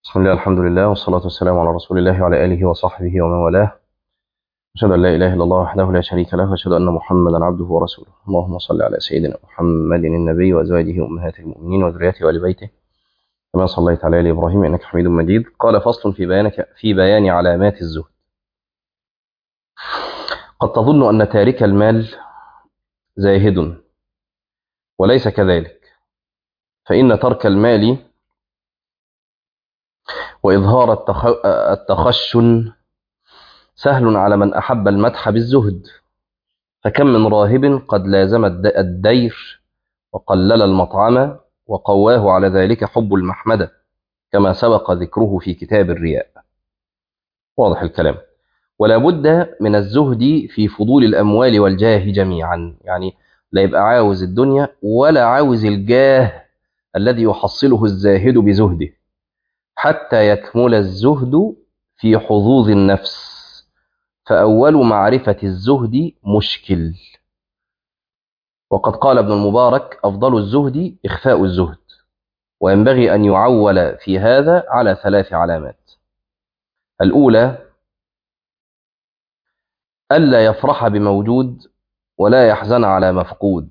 بسم الله الحمد لله والصلاة والسلام على رسول الله وعلى آله وصحبه ومن والاه أشهد أن لا إله إلا الله وحده لا شريك له وأشهد أن محمدا عبده ورسوله اللهم صل على سيدنا محمد النبي وأزواجه أمهات المؤمنين وذريته وآل بيته كما صليت على آل إبراهيم إنك حميد مجيد قال فصل في بيانك في بيان علامات الزهد قد تظن أن تارك المال زاهد وليس كذلك فإن ترك المال وإظهار التخ... التخشن سهل على من أحب المدح بالزهد فكم من راهب قد لازم الدير وقلل المطعم وقواه على ذلك حب المحمدة كما سبق ذكره في كتاب الرياء واضح الكلام ولا بد من الزهد في فضول الأموال والجاه جميعا يعني لا يبقى عاوز الدنيا ولا عاوز الجاه الذي يحصله الزاهد بزهده حتى يكمل الزهد في حظوظ النفس فأول معرفة الزهد مشكل وقد قال ابن المبارك أفضل الزهد إخفاء الزهد وينبغي أن يعول في هذا على ثلاث علامات الأولى ألا يفرح بموجود ولا يحزن على مفقود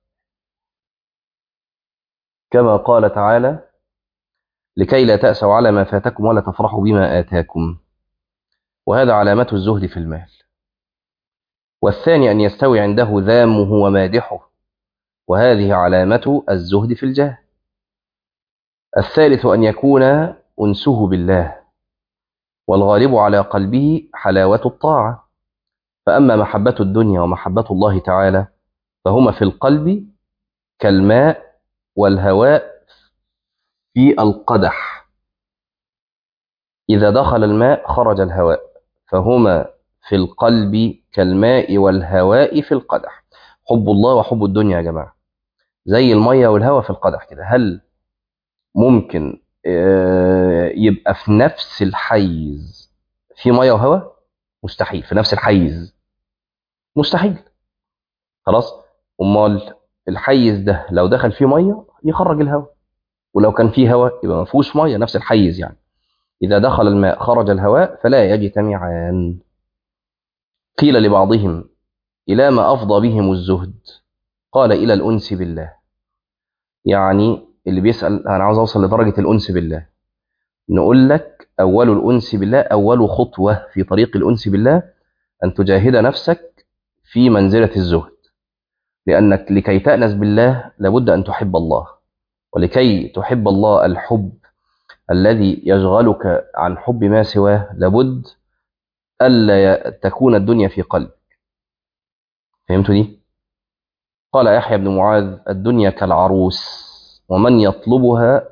كما قال تعالى لكي لا تأسوا على ما فاتكم ولا تفرحوا بما آتاكم وهذا علامة الزهد في المال والثاني أن يستوي عنده ذامه ومادحه وهذه علامة الزهد في الجاه الثالث أن يكون أنسه بالله والغالب على قلبه حلاوة الطاعة فأما محبة الدنيا ومحبة الله تعالى فهما في القلب كالماء والهواء في القدح إذا دخل الماء خرج الهواء فهما في القلب كالماء والهواء في القدح حب الله وحب الدنيا يا جماعة زي المية والهواء في القدح كده هل ممكن يبقى في نفس الحيز في مية وهواء مستحيل في نفس الحيز مستحيل خلاص امال الحيز ده لو دخل فيه ميه يخرج الهواء ولو كان فيه هواء يبقى ما فيهوش ميه نفس الحيز يعني اذا دخل الماء خرج الهواء فلا يجتمعان قيل لبعضهم الى ما افضى بهم الزهد قال الى الانس بالله يعني اللي بيسال انا عاوز اوصل لدرجه الانس بالله نقول لك اول الانس بالله اول خطوه في طريق الانس بالله ان تجاهد نفسك في منزله الزهد لانك لكي تانس بالله لابد ان تحب الله ولكي تحب الله الحب الذي يشغلك عن حب ما سواه لابد ألا تكون الدنيا في قلبك فهمتوا دي؟ قال يحيى بن معاذ الدنيا كالعروس ومن يطلبها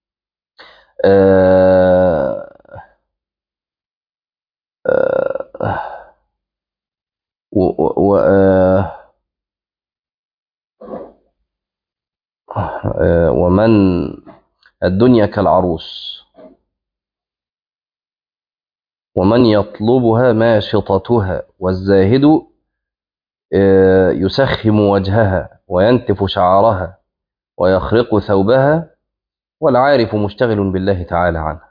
آآ آآ و, و آآ ومن الدنيا كالعروس ومن يطلبها ماشطتها والزاهد يسخم وجهها وينتف شعرها ويخرق ثوبها والعارف مشتغل بالله تعالى عنه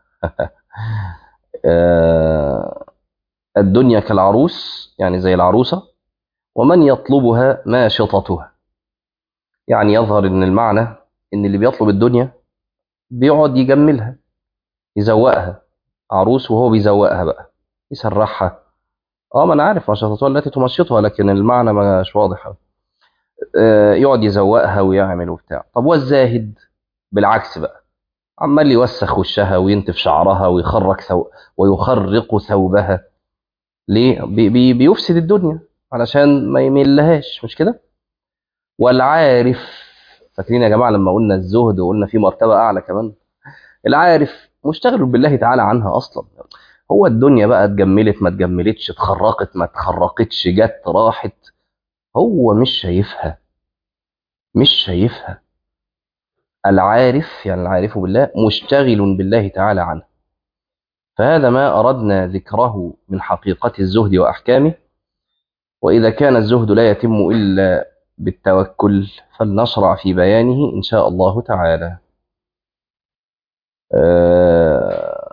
الدنيا كالعروس يعني زي العروسة ومن يطلبها ماشطتها يعني يظهر ان المعنى ان اللي بيطلب الدنيا بيقعد يجملها يزوقها عروس وهو بيزوقها بقى يسرحها اه ما انا عارف مشطتها التي تمشطها لكن المعنى مش واضح آه يقعد يزوقها ويعمل وبتاع طب والزاهد بالعكس بقى عمال يوسخ وشها وينتف شعرها ويخرق ثو ويخرق ثوبها ليه بي بي بيفسد الدنيا علشان ما يملهاش مش كده والعارف فاكرين يا جماعه لما قلنا الزهد وقلنا في مرتبه اعلى كمان العارف مشتغل بالله تعالى عنها اصلا هو الدنيا بقى اتجملت ما اتجملتش اتخرقت ما اتخرقتش جت راحت هو مش شايفها مش شايفها العارف يعني العارف بالله مشتغل بالله تعالى عنه فهذا ما أردنا ذكره من حقيقة الزهد وأحكامه وإذا كان الزهد لا يتم إلا بالتوكل فلنشرع في بيانه إن شاء الله تعالى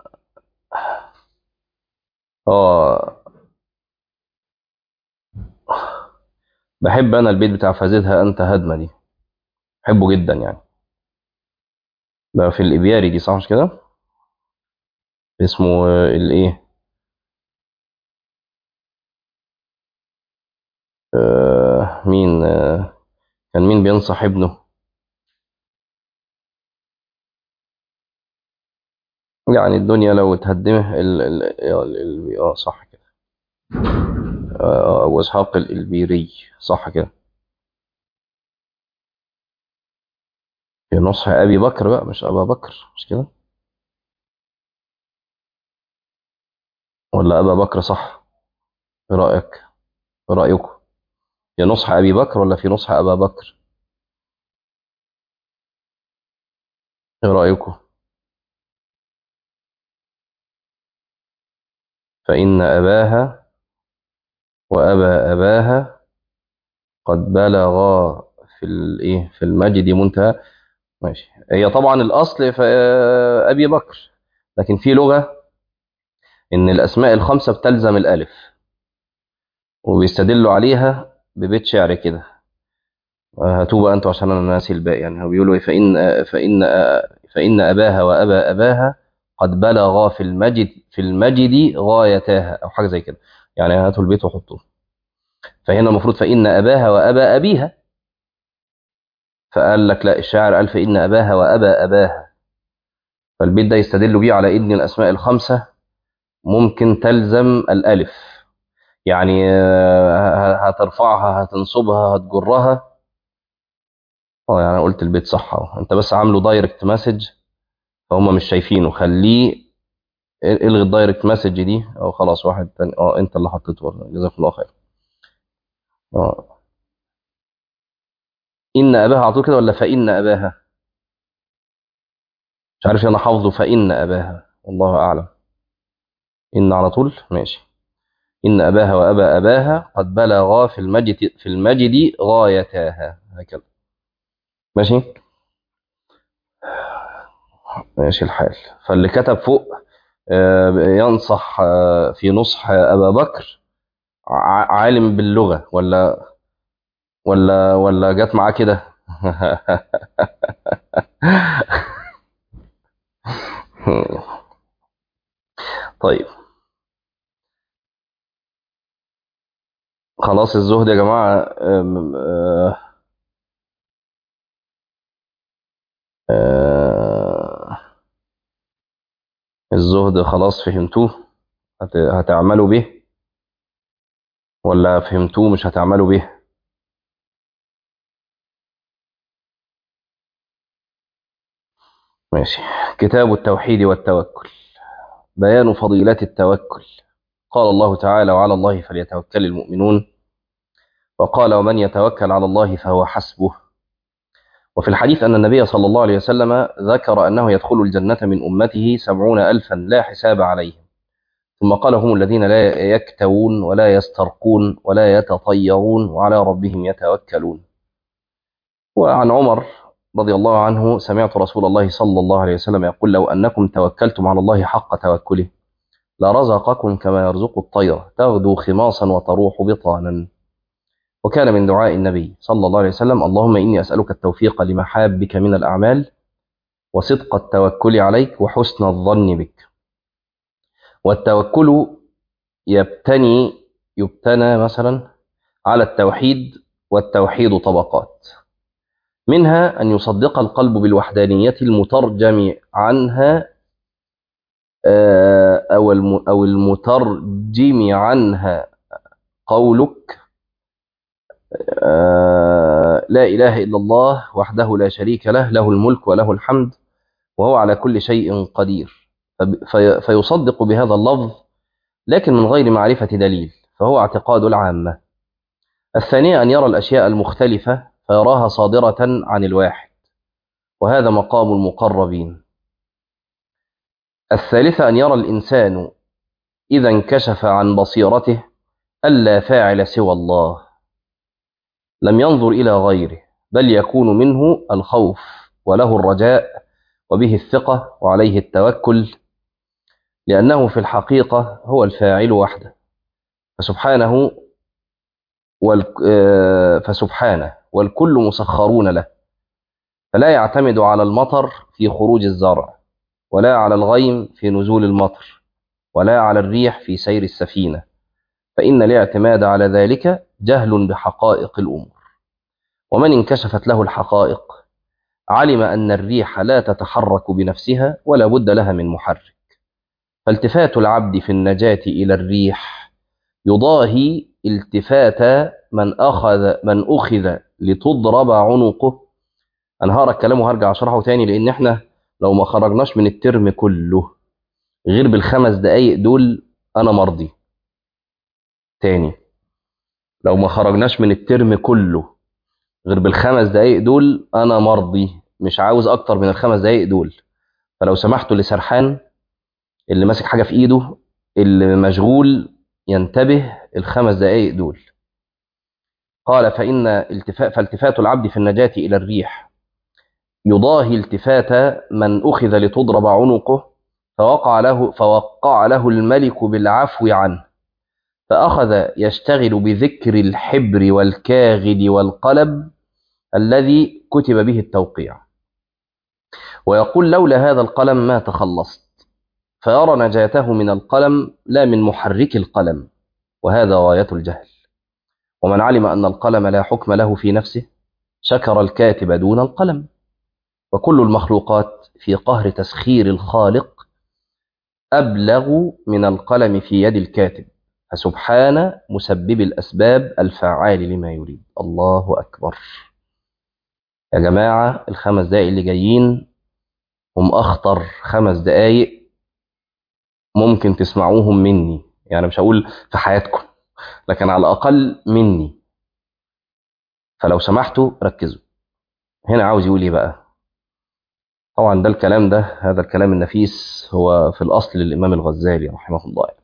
بحب أنا البيت بتاع فزدها أنت هدمة دي بحبه جدا يعني ده في الإبياري دي صح مش كده اسمه آه، الإيه آه مين آه كان مين بينصح ابنه يعني الدنيا لو اتهدمه ال ال ال ال اه صح كده آه أبو إسحاق الإلبيري صح كده في نصح أبي بكر بقى مش أبا بكر مش كده ولا أبا بكر صح إيه رأيك إيه رأيكم في نصح أبي بكر ولا في نصح أبا بكر إيه رأيكم فإن أباها وأبا أباها قد بلغا في الإيه في المجد منتهى ماشي هي طبعا الأصل في أبي بكر لكن في لغة إن الأسماء الخمسة بتلزم الألف وبيستدلوا عليها ببيت شعر كده هاتوا بقى أنتوا عشان أنا ناسي الباقي يعني هو بيقولوا إيه فإن فإن فإن أباها وأبا أباها قد بلغا في المجد في المجد غايتاها أو حاجة زي كده يعني هاتوا البيت وحطوه فهنا المفروض فإن أباها وأبا أبيها فقال لك لا الشاعر قال فإن أباها وأبا أباها فالبيت ده يستدل بيه على إن الأسماء الخمسة ممكن تلزم الألف يعني آه، هترفعها هتنصبها هتجرها اه يعني أنا قلت البيت صح اهو انت بس عامله دايركت مسج فهم مش شايفينه خليه الغي الدايركت مسج دي او خلاص واحد تاني اه انت اللي حطيته جزاك الله خير اه ان اباها على طول كده ولا فان اباها مش عارف انا حافظه فان اباها والله اعلم ان على طول ماشي ان اباها وابا اباها قد بلغا في المجد في المجد غايتاها هكذا ماشي ماشي الحال فاللي كتب فوق آه، ينصح آه، في نصح ابا بكر ع- عالم باللغه ولا ولا ولا جت معاه كده طيب خلاص الزهد يا جماعة آم، آه، آه، الزهد خلاص فهمتوه هت- هتعملوا به ولا فهمتوه مش هتعملوا به ماشي كتاب التوحيد والتوكل بيان فضيلة التوكل قال الله تعالى وعلى الله فليتوكل المؤمنون وقال ومن يتوكل على الله فهو حسبه وفي الحديث أن النبي صلى الله عليه وسلم ذكر أنه يدخل الجنة من أمته سبعون ألفا لا حساب عليهم ثم قال هم الذين لا يكتوون ولا يسترقون ولا يتطيرون وعلى ربهم يتوكلون وعن عمر رضي الله عنه سمعت رسول الله صلى الله عليه وسلم يقول لو أنكم توكلتم على الله حق توكله لرزقكم كما يرزق الطير تغدو خماصا وتروح بطانا وكان من دعاء النبي صلى الله عليه وسلم اللهم إني أسألك التوفيق لمحابك من الأعمال وصدق التوكل عليك وحسن الظن بك والتوكل يبتني يبتنى مثلا على التوحيد والتوحيد طبقات منها أن يصدق القلب بالوحدانية المترجم عنها آه، أو الم- أو المترجم عنها قولك آه، لا إله إلا الله وحده لا شريك له له الملك وله الحمد وهو على كل شيء قدير فب- في- فيصدق بهذا اللفظ لكن من غير معرفة دليل فهو اعتقاد العامة الثانية أن يرى الأشياء المختلفة فيراها صادرة عن الواحد وهذا مقام المقربين الثالثة أن يرى الإنسان إذا انكشف عن بصيرته ألا فاعل سوى الله لم ينظر إلى غيره بل يكون منه الخوف وله الرجاء وبه الثقة وعليه التوكل لأنه في الحقيقة هو الفاعل وحده فسبحانه فسبحانه والكل مسخرون له فلا يعتمد على المطر في خروج الزرع ولا على الغيم في نزول المطر ولا على الريح في سير السفينة فإن الاعتماد على ذلك جهل بحقائق الأمور ومن انكشفت له الحقائق علم أن الريح لا تتحرك بنفسها ولا بد لها من محرك فالتفات العبد في النجاة إلى الريح يضاهي التفات من أخذ من أخذ لتضرب عنقه أنا هقرا الكلام وهرجع أشرحه تاني لأن إحنا لو ما خرجناش من الترم كله غير بالخمس دقايق دول أنا مرضي تاني لو ما خرجناش من الترم كله غير بالخمس دقايق دول أنا مرضي مش عاوز أكتر من الخمس دقايق دول فلو سمحتوا لسرحان اللي ماسك حاجة في إيده اللي مشغول ينتبه الخمس دقايق دول قال فإن التفاء فالتفات العبد في النجاة إلى الريح يضاهي التفات من أخذ لتضرب عنقه فوقع له فوقع له الملك بالعفو عنه فأخذ يشتغل بذكر الحبر والكاغد والقلب الذي كتب به التوقيع ويقول لولا هذا القلم ما تخلصت فيرى نجاته من القلم لا من محرك القلم وهذا غاية الجهل ومن علم أن القلم لا حكم له في نفسه شكر الكاتب دون القلم وكل المخلوقات في قهر تسخير الخالق أبلغ من القلم في يد الكاتب فسبحان مسبب الأسباب الفعال لما يريد الله أكبر يا جماعة الخمس دقايق اللي جايين هم أخطر خمس دقايق ممكن تسمعوهم مني يعني مش هقول في حياتكم لكن على الأقل مني فلو سمحتوا ركزوا هنا عاوز يقول ايه بقى طبعا ده الكلام ده هذا الكلام النفيس هو في الأصل للإمام الغزالي رحمه الله يعني.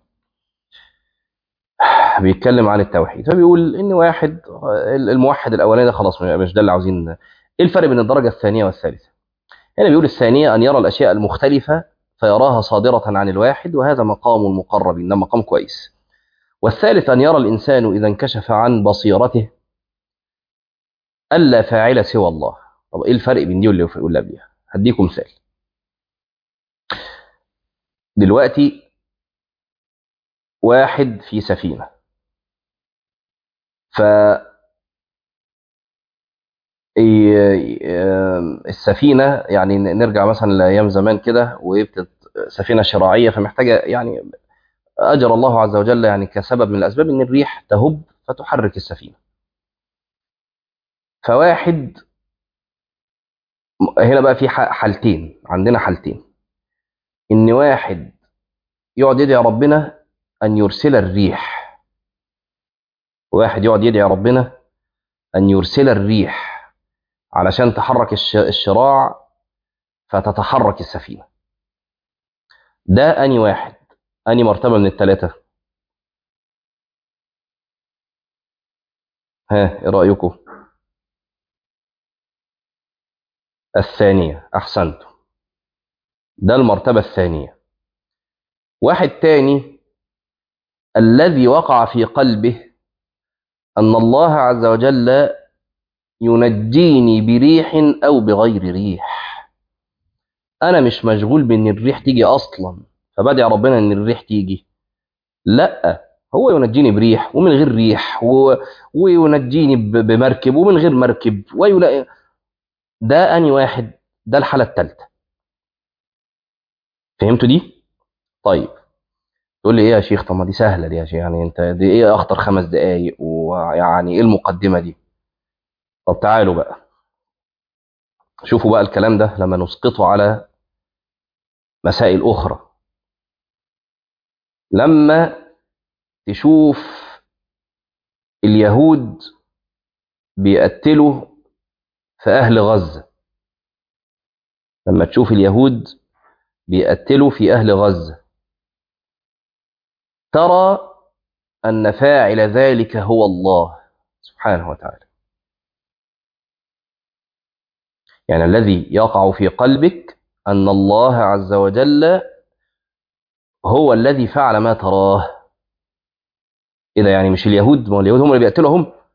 بيتكلم عن التوحيد فبيقول ان واحد الموحد الاولاني ده خلاص مش ده اللي عاوزين ايه الفرق بين الدرجه الثانيه والثالثه هنا بيقول الثانيه ان يرى الاشياء المختلفه فيراها صادره عن الواحد وهذا مقام المقربين ده مقام كويس والثالث ان يرى الانسان اذا انكشف عن بصيرته الا فاعل سوى الله طب ايه الفرق بين دي واللي واللي قبلها هديكم مثال دلوقتي واحد في سفينه ف السفينة يعني نرجع مثلا لأيام زمان كده ويبتت سفينة شراعية فمحتاجة يعني أجر الله عز وجل يعني كسبب من الأسباب إن الريح تهب فتحرك السفينة فواحد هنا بقى في حالتين عندنا حالتين إن واحد يقعد يدعي ربنا أن يرسل الريح واحد يقعد يدعي ربنا أن يرسل الريح علشان تحرك الشراع فتتحرك السفينة ده أني واحد أني مرتبة من الثلاثة ها إيه رأيكم الثانية أحسنت ده المرتبة الثانية واحد تاني الذي وقع في قلبه أن الله عز وجل ينجيني بريح أو بغير ريح أنا مش مشغول بأن الريح تيجي أصلا فبدع ربنا أن الريح تيجي لا هو ينجيني بريح ومن غير ريح و... وينجيني بمركب ومن غير مركب ويلا... ده أني واحد ده الحالة الثالثة فهمتوا دي؟ طيب تقول لي ايه يا شيخ طب ما دي سهله دي يا شيخ يعني انت دي ايه اخطر خمس دقايق ويعني ايه المقدمه دي طب تعالوا بقى شوفوا بقى الكلام ده لما نسقطه على مسائل اخرى لما تشوف اليهود بيقتلوا في اهل غزه لما تشوف اليهود بيقتلوا في اهل غزه ترى أن فاعل ذلك هو الله سبحانه وتعالى يعني الذي يقع في قلبك أن الله عز وجل هو الذي فعل ما تراه إذا يعني مش اليهود ما اليهود هم اللي بيقتلهم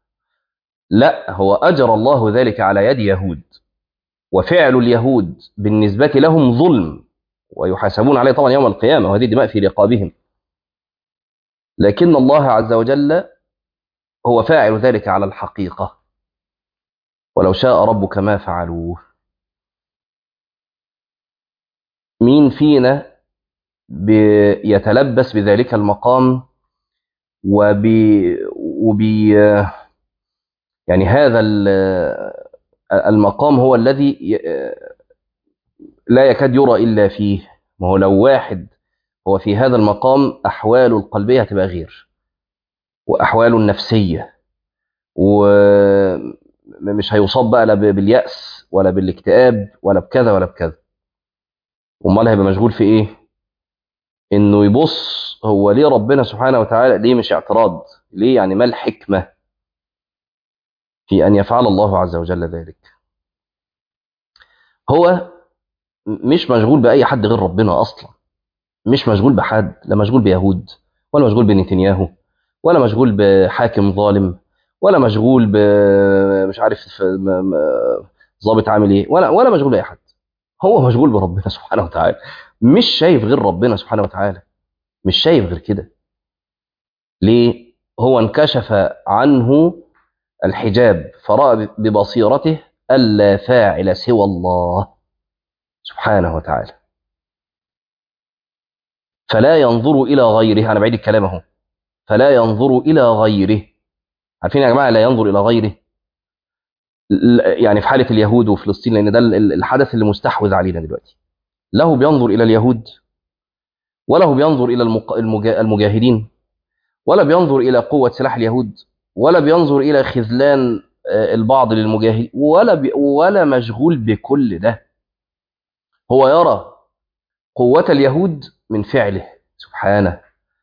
لا هو أجرى الله ذلك على يد يهود وفعل اليهود بالنسبة لهم ظلم ويحاسبون عليه طبعا يوم القيامة وهذه دماء في رقابهم لكن الله عز وجل هو فاعل ذلك على الحقيقة ولو شاء ربك ما فعلوه مين فينا يتلبس بذلك المقام وبي, وبي يعني هذا المقام هو الذي لا يكاد يرى إلا فيه ما هو لو واحد هو في هذا المقام أحواله القلبية هتبقى غير وأحواله النفسية ومش هيصاب بقى لا باليأس ولا بالاكتئاب ولا بكذا ولا بكذا امال هيبقى مشغول في ايه انه يبص هو ليه ربنا سبحانه وتعالى ليه مش اعتراض ليه يعني ما الحكمة في ان يفعل الله عز وجل ذلك هو مش مشغول بأي حد غير ربنا أصلا مش مشغول بحد لا مشغول بيهود ولا مشغول بنتنياهو ولا مشغول بحاكم ظالم ولا مشغول ب مش عارف ظابط عامل ايه ولا ولا مشغول باي حد هو مشغول بربنا سبحانه وتعالى مش شايف غير ربنا سبحانه وتعالى مش شايف غير كده ليه هو انكشف عنه الحجاب فرأى ببصيرته ألا فاعل سوى الله سبحانه وتعالى فلا ينظر إلى غيره أنا بعيد الكلام اهو فلا ينظر إلى غيره عارفين يا جماعة لا ينظر إلى غيره يعني في حالة اليهود وفلسطين لأن ده الحدث اللي مستحوذ علينا دلوقتي له بينظر إلى اليهود وله بينظر إلى المجاهدين ولا بينظر إلى قوة سلاح اليهود ولا بينظر إلى خذلان البعض للمجاهد ولا بي ولا مشغول بكل ده هو يرى قوة اليهود من فعله سبحانه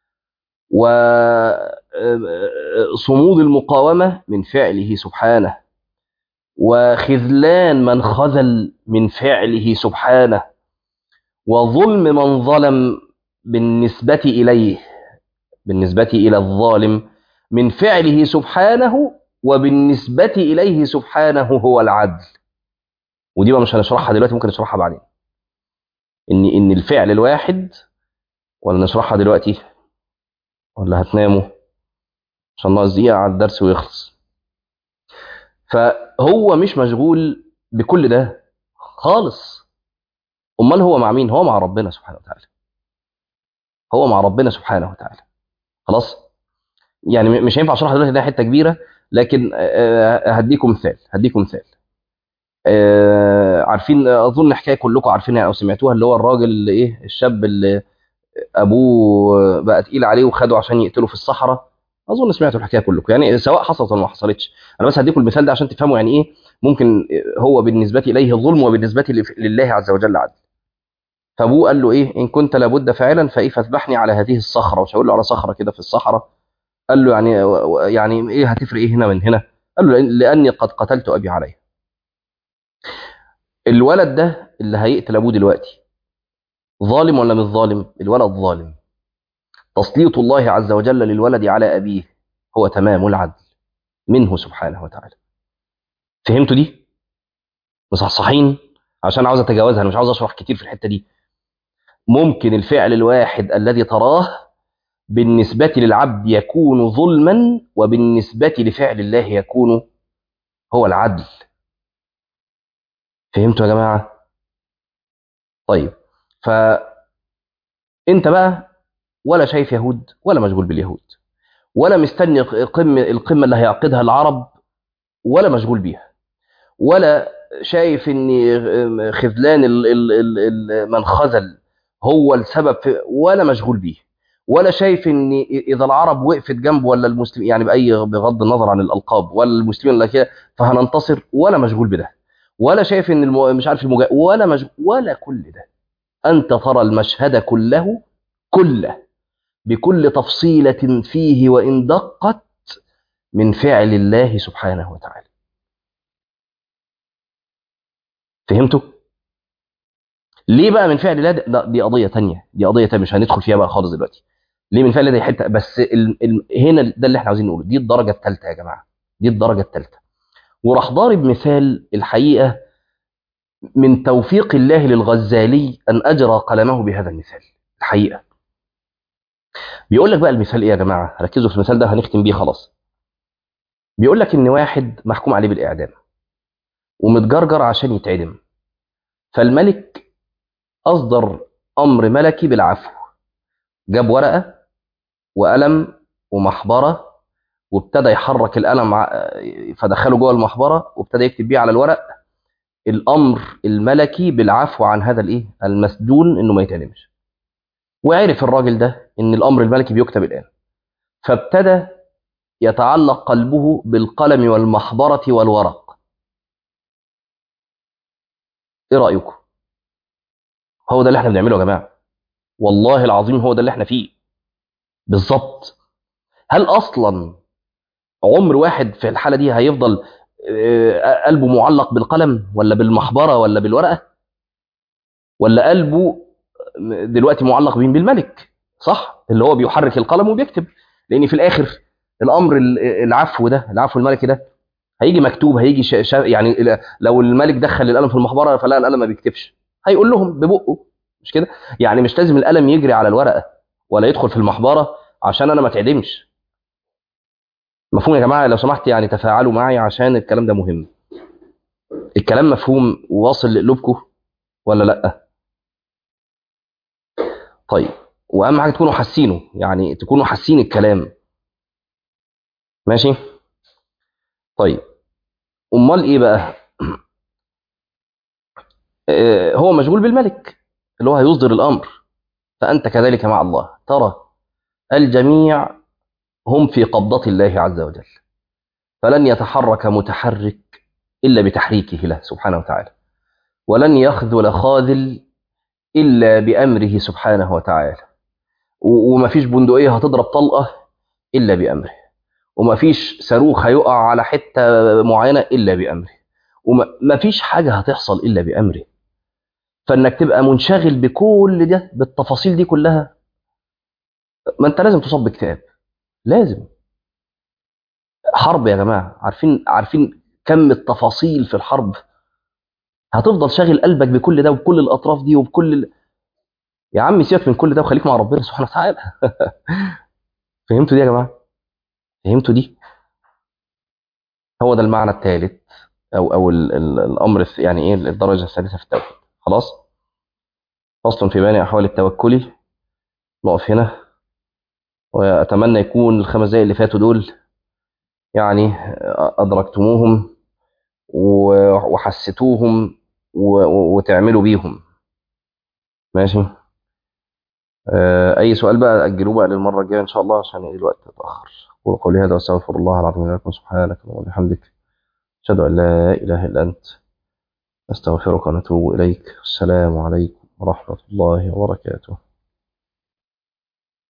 وصمود المقاومة من فعله سبحانه وخذلان من خذل من فعله سبحانه وظلم من ظلم بالنسبة إليه بالنسبة إلى الظالم من فعله سبحانه وبالنسبة إليه سبحانه هو العدل ودي بقى مش هنشرحها دلوقتي ممكن نشرحها بعدين إن إن الفعل الواحد ولا نشرحها دلوقتي ولا هتناموا عشان ناقص دقيقة على الدرس ويخلص فهو مش مشغول بكل ده خالص امال هو مع مين هو مع ربنا سبحانه وتعالى هو مع ربنا سبحانه وتعالى خلاص يعني مش هينفع اشرح دلوقتي ده حته كبيره لكن هديكم مثال هديكم مثال عارفين اظن حكايه كلكم عارفينها او سمعتوها اللي هو الراجل اللي ايه الشاب اللي ابوه بقى تقيل عليه وخده عشان يقتله في الصحراء اظن سمعتوا الحكايه كلكم يعني سواء حصلت ولا ما حصلتش انا بس هديكم المثال ده عشان تفهموا يعني ايه ممكن هو بالنسبه اليه ظلم وبالنسبه لله عز وجل عدل فابوه قال له ايه ان كنت لابد فاعلا فايه فاذبحني على هذه الصخره وشاور له على صخره كده في الصحراء قال له يعني يعني ايه هتفرق ايه هنا من هنا قال له لاني قد قتلت ابي عليه الولد ده اللي هيقتل ابوه دلوقتي ظالم ولا مش ظالم الولد ظالم تسليط الله عز وجل للولد على أبيه هو تمام العدل منه سبحانه وتعالى فهمتوا دي؟ مصحصحين عشان عاوز أتجاوزها أنا مش عاوز أشرح كتير في الحتة دي ممكن الفعل الواحد الذي تراه بالنسبة للعبد يكون ظلما وبالنسبة لفعل الله يكون هو العدل فهمتوا يا جماعة؟ طيب فأنت بقى ولا شايف يهود ولا مشغول باليهود ولا مستني القمة, القمة اللي هيعقدها العرب ولا مشغول بيها ولا شايف ان خذلان ال ال ال ال من خذل هو السبب في ولا مشغول بيه ولا شايف ان اذا العرب وقفت جنبه ولا المسلم يعني باي بغض النظر عن الالقاب ولا المسلمين ولا كده فهننتصر ولا مشغول بده ولا شايف ان الم... مش عارف المجا... ولا مشغول ولا كل ده انت ترى المشهد كله كله بكل تفصيلة فيه وإن دقت من فعل الله سبحانه وتعالى فهمتوا؟ ليه بقى من فعل الله ده دي قضية تانية دي قضية تانية مش هندخل فيها بقى خالص دلوقتي ليه من فعل الله دي حتة بس ال ال هنا ده اللي احنا عاوزين نقوله دي الدرجة الثالثة يا جماعة دي الدرجة الثالثة وراح ضارب مثال الحقيقة من توفيق الله للغزالي أن أجرى قلمه بهذا المثال الحقيقة بيقول لك بقى المثال إيه يا جماعة ركزوا في المثال ده هنختم بيه خلاص بيقول لك إن واحد محكوم عليه بالإعدام ومتجرجر عشان يتعدم فالملك أصدر أمر ملكي بالعفو جاب ورقة وقلم ومحبرة وابتدى يحرك القلم فدخله جوه المحبرة وابتدى يكتب بيه على الورق الأمر الملكي بالعفو عن هذا الإيه المسجون إنه ما يتعلمش وعرف الراجل ده إن الأمر الملكي بيكتب الآن فابتدى يتعلق قلبه بالقلم والمحبرة والورق إيه رأيكم؟ هو ده اللي احنا بنعمله يا جماعة والله العظيم هو ده اللي احنا فيه بالظبط هل اصلا عمر واحد في الحاله دي هيفضل قلبه معلق بالقلم ولا بالمحبره ولا بالورقه ولا قلبه دلوقتي معلق بين بالملك صح اللي هو بيحرك القلم وبيكتب لان في الاخر الامر العفو ده العفو الملكي ده هيجي مكتوب هيجي شا شا يعني لو الملك دخل القلم في المحبره فلا القلم ما بيكتبش هيقول لهم ببقه مش كده يعني مش لازم القلم يجري على الورقه ولا يدخل في المحبره عشان انا ما اتعدمش مفهوم يا جماعه لو سمحت يعني تفاعلوا معي عشان الكلام ده مهم الكلام مفهوم واصل لقلوبكم ولا لا طيب واهم حاجه تكونوا حاسينه يعني تكونوا حاسين الكلام ماشي طيب امال ايه بقى هو مشغول بالملك اللي هو هيصدر الامر فانت كذلك مع الله ترى الجميع هم في قبضة الله عز وجل فلن يتحرك متحرك إلا بتحريكه له سبحانه وتعالى ولن يخذل خاذل إلا بأمره سبحانه وتعالى وما فيش بندقية هتضرب طلقة إلا بأمره وما فيش صاروخ هيقع على حتة معينة إلا بأمره وما فيش حاجة هتحصل إلا بأمره فإنك تبقى منشغل بكل ده بالتفاصيل دي كلها ما أنت لازم تصاب باكتئاب لازم حرب يا جماعة عارفين عارفين كم التفاصيل في الحرب هتفضل شاغل قلبك بكل ده وبكل الأطراف دي وبكل ال... يا عم سيبك من كل ده وخليك مع ربنا سبحانه وتعالى فهمتوا دي يا جماعة فهمتوا دي هو ده المعنى الثالث أو أو ال ال الأمر يعني إيه الدرجة الثالثة في التوحيد خلاص فصل في بيان أحوال التوكل نقف هنا وأتمنى يكون الخمس دقايق اللي فاتوا دول يعني أدركتموهم وحسيتوهم وتعملوا بيهم ماشي أي سؤال بقى أجلوه بقى للمرة الجاية إن شاء الله عشان الوقت اتأخر أقول قولي هذا وأستغفر الله العظيم لكم سبحانك وبحمدك أشهد أن لا إله إلا أنت أستغفرك ونتوب إليك السلام عليكم ورحمة الله وبركاته